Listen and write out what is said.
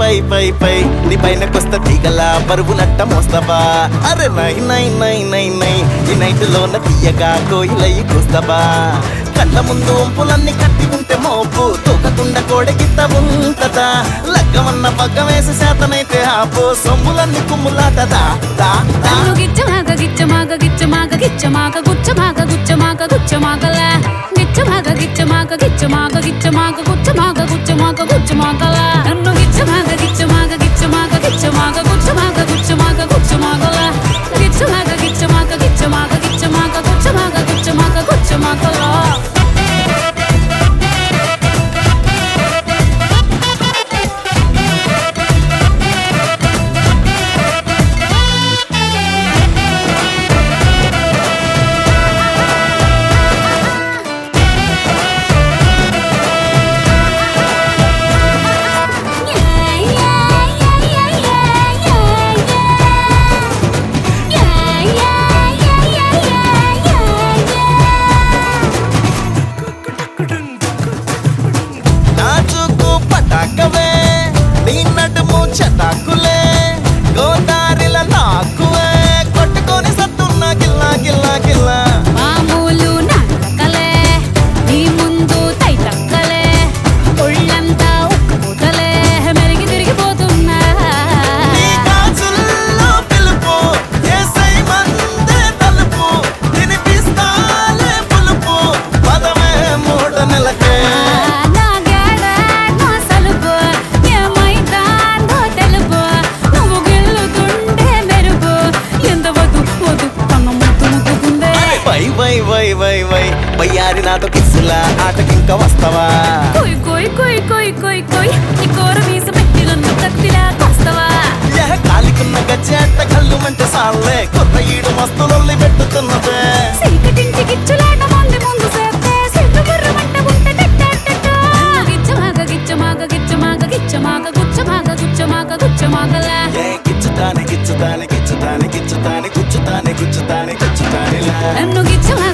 పై పై పై నీ పైన కొస్త తీగల బరువు నట్ట మోస్తావా అరే నై నై నై నై నై ఈ నైట్ లోన తీయగా కోయిలయ్యి కూస్తావా కళ్ళ ముందు వంపులన్నీ కట్టి ఉంటే మోపు తూకకుండా కోడెకిత్త ఉంటదా లగ్గమన్న పగ్గం వేసి శాతనైతే ఆపు సొమ్ములన్నీ కుమ్ములాటదా దా దా నన్ను గిచ్చమాగ గిచ్చమాగ గిచ్చమాగ గిచ్చమాగ గుచ్చమాగ గుచ్చమాగ గుచ్చమాగల గిచ్చమాగ గిచ్చమాగ గిచ్చమాగ గిచ్చమాగ గుచ్చమాగ గుచ్చమాగ గుచ్చమాగల నన్ను గిచ్చమాగ గిచ్చమాగ గిచ్చమాగ గిచ్చమాగ గుచ్చమాగ గుచ్చమాగ గుచ్చమాగల గిచ్చమాగ గిచ్చమాగ గిచ్చమాగ గిచ్చమాగ గుచ్చమాగ గుచ్చమాగ గుచ్చమాగల నాచుకు పటాకవే నీ నడుము చటాకులే గోదారిల నాకువే కొట్టుకొని సత్తున్న గిల్లా గిల్లా గిల్లా మామూలు నాటకలే నీ ముందు తైతక్కలే ఒళ్ళంతా ఉక్కుతలే మెరిగి తిరిగిపోతున్నా నీ గాజుల్లో పిలుపు ఏసై మందే తలుపు తినిపిస్తాలే పులుపు పదమే మూడ నెలకే నా గేడ నా సలుపు ఏమైందో తెలుపు నువ్వు గిల్లుతుండే మెరుపు ఎంత వద్దు వద్దు కన్న ముద్దు ముద్దుకుందే why why why why why బయ్యారి నాతో కిస్సులా ఆటకింక వస్తావా కొయ్ కొయ్ కొయ్ కొయ్ కొయ్ కొయ్ నీ కోర మీస పెట్టి నన్ను కత్తిలా కొస్తవా యహ కాలికున్న గచ్చేట కళ్ళు మంటే సాల్లే కొత్త ఈడు మస్తులొల్లి పెట్టుతున్నదే సీకటింటి గిచ్చులాట మంది ముందు సేస్తే సిగ్గు బుర్రమంట ఉంటే టెట్టెట్టెట్టో. గిచ్చమాగ గిచ్చమాగ గిచ్చమాగ గిచ్చమాగ గుచ్చమాగ గుచ్చమాగ గుచ్చమాగలా ఏ గిచ్చుతాని గిచ్చుతాని గిచ్చుతాని గిచ్చుతాని గుచ్చుతాని గుచ్చుతాని గుచ్చుతానిలా నన్ను గిచ్చమాగ